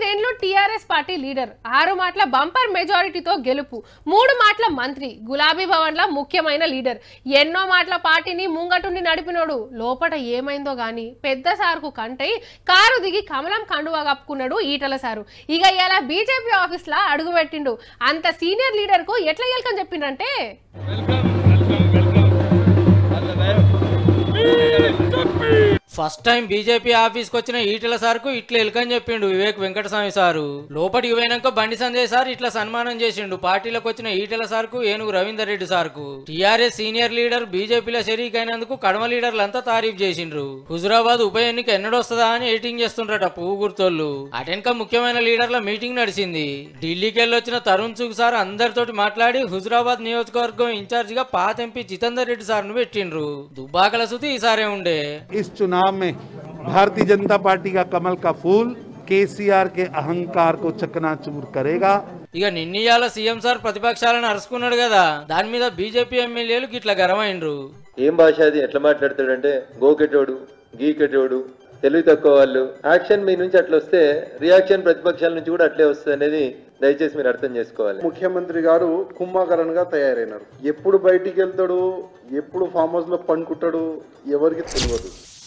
పన్నెండేండ్లు TRS party leader ఆరు మాటల bumper మెజారిటీతో గెలుపు మూడు మాటల మంత్రి గులాబీ భవన్ల ముఖ్యమైన లీడర్ ఎన్నో మాటల పార్టీని ముంగటుండి నడిపినోడు లోపట ఏమైందో గాని పెద్ద సార్కు కంటై కారు దిగి కమలం కండువా కప్పుకున్నాడు ఈటల సారు ఇక ఇలా బీజేపీ ఆఫీస్ లా అడుగుపెట్టిండు అంత సీనియర్ లీడర్ కు ఎట్లా గెలకని చెప్పిండంటే ఫస్ట్ టైం బీజేపీ ఆఫీస్కి వచ్చిన ఈటెల సార్కు ఇట్లా ఎలుకని చెప్పిండు వివేక్ వెంకటస్వామి సారు లోపలికి పోయినాక బండి సంజయ్ సార్ ఇట్లా సన్మానం చేసిండు పార్టీలకు వచ్చిన ఈటెల సార్కు ఏనుగు రవీందర్ రెడ్డి సార్కు టీఆర్ఎస్ సీనియర్ లీడర్ బీజేపీలో షరీక్ అయినందుకు కడమ లీడర్లంతా తారీఫ్ చేసిండ్రు హుజురాబాద్ ఉప ఎన్నిక ఎన్నడొస్తుందా అని ఎయిటింగ్ చేస్తుండ్రట పువ్వు గుర్తోళ్ళు అటెనక ముఖ్యమైన లీడర్ల మీటింగ్ నడిచింది ఢిల్లీకి వెళ్ళొచ్చిన తరుణ్ చుగ్ సార్ అందరితోటి మాట్లాడి హుజురాబాద్ నియోజకవర్గం ఇన్ఛార్జ్ గా పాత ఎంపీ జితేందర్ రెడ్డి సార్ను పెట్టిండ్రు దుబ్బాకల సుతి ఈసారే ఉండే इस चुनाव में भारतीय जनता पार्टी का कमल का फूल केसीआर के अहंकार को चकनाचूर करेगा ఇక నిన్నీయాల సీఎం సార్ ప్రతిపక్షాలను అరుచుకున్నాడు కదా దాని మీద బీజేపీ ఎమ్మెల్యేలు గిట్ల గరమైండ్రు ఏం భాష అది ఎట్లా మాట్లాడతాడంటే గోకెటోడు గీకెటోడు తెలివి తక్కువ వాళ్ళు యాక్షన్ మీ నుంచి అట్లా వస్తే రియాక్షన్ ప్రతిపక్షాల నుంచి కూడా అట్లే వస్తుంది అనేది దయచేసి మీరు అర్థం చేసుకోవాలి ముఖ్యమంత్రి గారు కుంభకరణ్ గా తయారైనారు ఎప్పుడు బయటికి వెళ్తాడు ఎప్పుడు ఫామ్ హౌస్ లో పండుకుంటాడు ఎవరికి తెలియదు